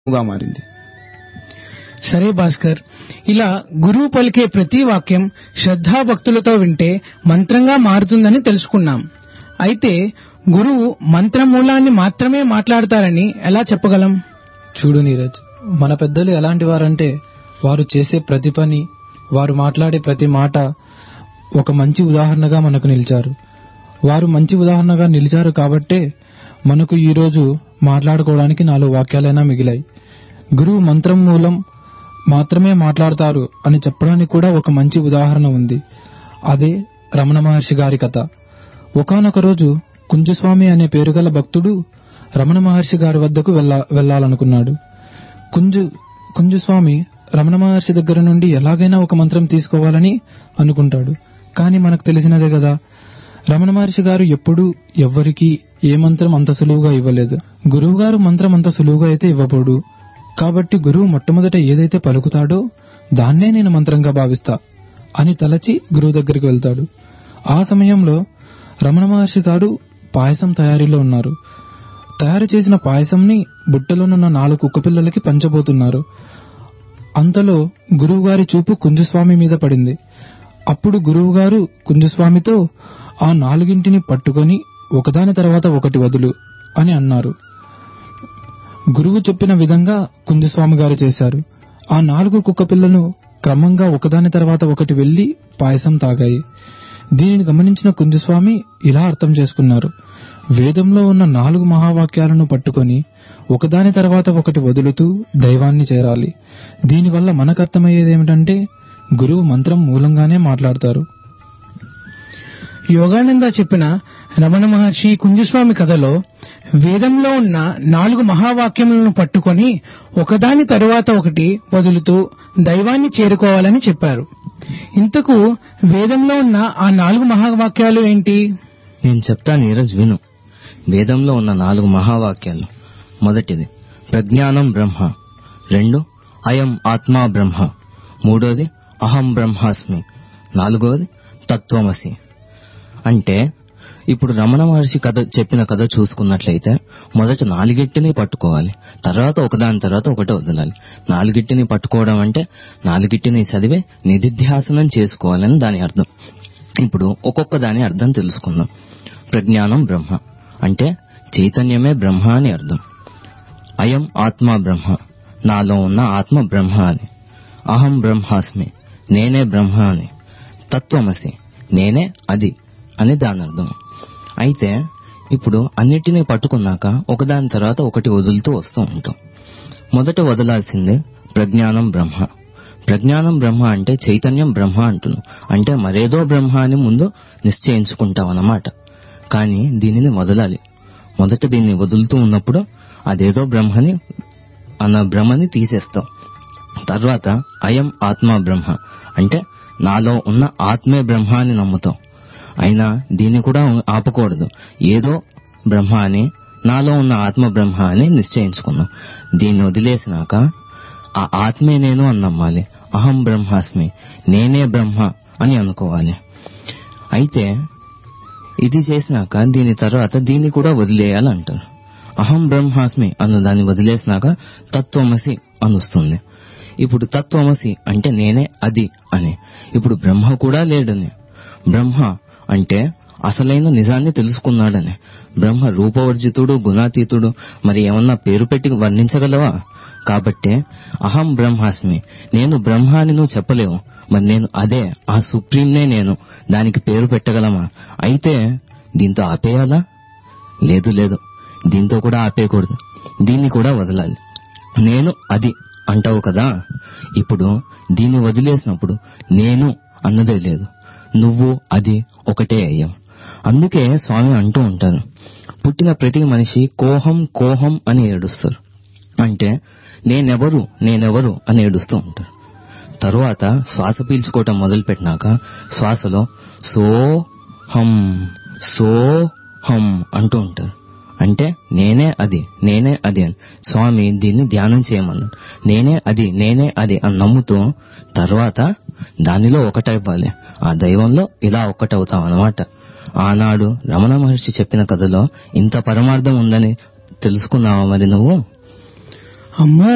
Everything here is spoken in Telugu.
గా మారింది సరే భాస్కర్ ఇలా గురువు పలికే ప్రతి వాక్యం శ్రద్ధాభక్తులతో వింటే మంత్రంగా మారుతుందని తెలుసుకున్నాం అయితే గురువు మంత్రమూలాన్ని మాత్రమే మాట్లాడతారని ఎలా చెప్పగలం చూడు నీరజ్ మన పెద్దలు ఎలాంటి వారంటే వారు చేసే ప్రతి పని వారు మాట్లాడే ప్రతి మాట ఒక మంచి ఉదాహరణగా మనకు నిలిచారు వారు మంచి ఉదాహరణగా నిలిచారు కాబట్టే మనకు ఈరోజు మాట్లాడుకోవడానికి నాలుగు వాక్యాలైనా మిగిలాయి గురువు మంత్రం మూలం మాత్రమే మాట్లాడతారు అని చెప్పడానికి కూడా ఒక మంచి ఉదాహరణ ఉంది అదే రమణ మహర్షి గారి కథ ఒకానొక రోజు కుంజస్వామి అనే పేరుగల భక్తుడు రమణ మహర్షి గారి వద్దకు వెళ్ళా వెళ్ళాలనుకున్నాడు కుంజు కుంజస్వామి రమణ మహర్షి దగ్గర నుండి ఎలాగైనా ఒక మంత్రం తీసుకోవాలని అనుకుంటాడు కానీ మనకు తెలిసినదే కదా రమణ మహర్షి గారు ఎప్పుడూ ఎవ్వరికీ ఏ మంత్రం అంత సులువుగా ఇవ్వలేదు గురువు గారు మంత్రం అంత సులువుగా అయితే ఇవ్వబోడు కాబట్టి గురువు మొట్టమొదట ఏదైతే పలుకుతాడో దాన్నే నేను మంత్రంగా భావిస్తా అని తలచి గురువు దగ్గరికి వెళ్తాడు ఆ సమయంలో రమణ మహర్షి గారు పాయసం తయారీలో ఉన్నారు తయారు చేసిన పాయసంని బుట్టలోనున్న నాలుగు కుక్కపిల్లలకి పంచబోతున్నారు అంతలో గురువుగారి చూపు కుంజస్వామి మీద పడింది అప్పుడు గురువుగారు కుంజస్వామితో ఆ నాలుగింటిని పట్టుకొని ఒకదాని తర్వాత ఒకటి వదులు అని అన్నారు గురువు చెప్పిన విధంగా కుంజస్వామి గారు చేశారు ఆ నాలుగు కుక్కపిల్లను క్రమంగా ఒకదాని తర్వాత ఒకటి వెళ్లి పాయసం తాగాయి దీనిని గమనించిన కుంజస్వామి ఇలా అర్థం చేసుకున్నారు వేదంలో ఉన్న నాలుగు మహావాక్యాలను పట్టుకొని ఒకదాని తర్వాత ఒకటి వదులుతూ దైవాన్ని చేరాలి దీనివల్ల మనకు అర్థమయ్యేది ఏమిటంటే గురువు మంత్రం మూలంగానే మాట్లాడతారు యోగానంద చెప్పిన రమణ మహర్షి కుంజస్వామి కథలో వేదంలో ఉన్న నాలుగు మహావాక్యములను పట్టుకొని ఒకదాని తరువాత ఒకటి వదులుతూ దైవాన్ని చేరుకోవాలని చెప్పారు ఇంతకు వేదంలో ఉన్న ఆ నాలుగు మహావాక్యాలు ఏంటి నేను చెప్తా నీరజ్ విను వేదంలో ఉన్న నాలుగు మహావాక్యాలు మొదటిది ప్రజ్ఞానం బ్రహ్మ రెండు అయం ఆత్మా బ్రహ్మ మూడోది అహం బ్రహ్మాస్మి నాలుగోది తత్వమసి అంటే ఇప్పుడు రమణ మహర్షి కథ చెప్పిన కథ చూసుకున్నట్లయితే మొదట నాలుగిట్టిని పట్టుకోవాలి తర్వాత ఒకదాని తర్వాత ఒకటి వదలాలి నాలుగిట్టిని పట్టుకోవడం అంటే నాలుగిట్టిని చదివే నిధిధ్యాసనం చేసుకోవాలని దాని అర్థం ఇప్పుడు ఒక్కొక్క దాని అర్థం తెలుసుకుందాం ప్రజ్ఞానం బ్రహ్మ అంటే చైతన్యమే బ్రహ్మ అని అర్థం అయం ఆత్మ బ్రహ్మ నాలో ఉన్న ఆత్మ బ్రహ్మ అని అహం బ్రహ్మాస్మి నేనే బ్రహ్మ అని తత్వమసి నేనే అది అని దాని అర్థం అయితే ఇప్పుడు అన్నిటినీ పట్టుకున్నాక ఒకదాని తర్వాత ఒకటి వదులుతూ వస్తూ ఉంటాం మొదట వదలాల్సింది ప్రజ్ఞానం బ్రహ్మ ప్రజ్ఞానం బ్రహ్మ అంటే చైతన్యం బ్రహ్మ అంటున్నాం అంటే మరేదో బ్రహ్మ అని ముందు నిశ్చయించుకుంటాం అన్నమాట కానీ దీనిని వదలాలి మొదట దీన్ని వదులుతూ ఉన్నప్పుడు అదేదో బ్రహ్మని అన్న బ్రహ్మని తీసేస్తాం తర్వాత అయం ఆత్మ బ్రహ్మ అంటే నాలో ఉన్న ఆత్మే బ్రహ్మ అని నమ్ముతాం అయినా దీన్ని కూడా ఆపకూడదు ఏదో బ్రహ్మ అని నాలో ఉన్న ఆత్మ బ్రహ్మ అని నిశ్చయించుకున్నాం దీన్ని వదిలేసినాక ఆ ఆత్మే నేను అని నమ్మాలి అహం బ్రహ్మాస్మి నేనే బ్రహ్మ అని అనుకోవాలి అయితే ఇది చేసినాక దీని తర్వాత దీన్ని కూడా వదిలేయాలి అంటారు అహం బ్రహ్మాస్మి అన్న దాన్ని వదిలేసినాక తత్వమసి అనుస్తుంది ఇప్పుడు తత్వమసి అంటే నేనే అది అని ఇప్పుడు బ్రహ్మ కూడా లేడని బ్రహ్మ అంటే అసలైన నిజాన్ని తెలుసుకున్నాడని బ్రహ్మ రూపవర్జితుడు గుణాతీతుడు మరి ఏమన్నా పేరు పెట్టి వర్ణించగలవా కాబట్టే అహం బ్రహ్మాస్మి నేను బ్రహ్మ అని నువ్వు చెప్పలేవు మరి నేను అదే ఆ సుప్రీంనే నేను దానికి పేరు పెట్టగలమా అయితే దీంతో ఆపేయాలా లేదు లేదు దీంతో కూడా ఆపేయకూడదు దీన్ని కూడా వదలాలి నేను అది అంటావు కదా ఇప్పుడు దీన్ని వదిలేసినప్పుడు నేను అన్నదే లేదు నువ్వు అది ఒకటే అయ్యాం అందుకే స్వామి అంటూ ఉంటారు పుట్టిన ప్రతి మనిషి కోహం కోహం అని ఏడుస్తారు అంటే నేనెవరు నేనెవరు అని ఏడుస్తూ ఉంటారు తరువాత శ్వాస పీల్చుకోవటం మొదలు పెట్టినాక శ్వాసలో సో హం సో హం అంటూ ఉంటారు అంటే నేనే అది నేనే అది అని స్వామి దీన్ని ధ్యానం చేయమన్నాడు నేనే అది నేనే అది అని నమ్ముతూ తర్వాత దానిలో ఒకటైవ్వాలి ఆ దైవంలో ఇలా ఒక్కటవుతాం అన్నమాట ఆనాడు రమణ మహర్షి చెప్పిన కథలో ఇంత పరమార్థం ఉందని తెలుసుకున్నావా మరి నువ్వు అమ్మో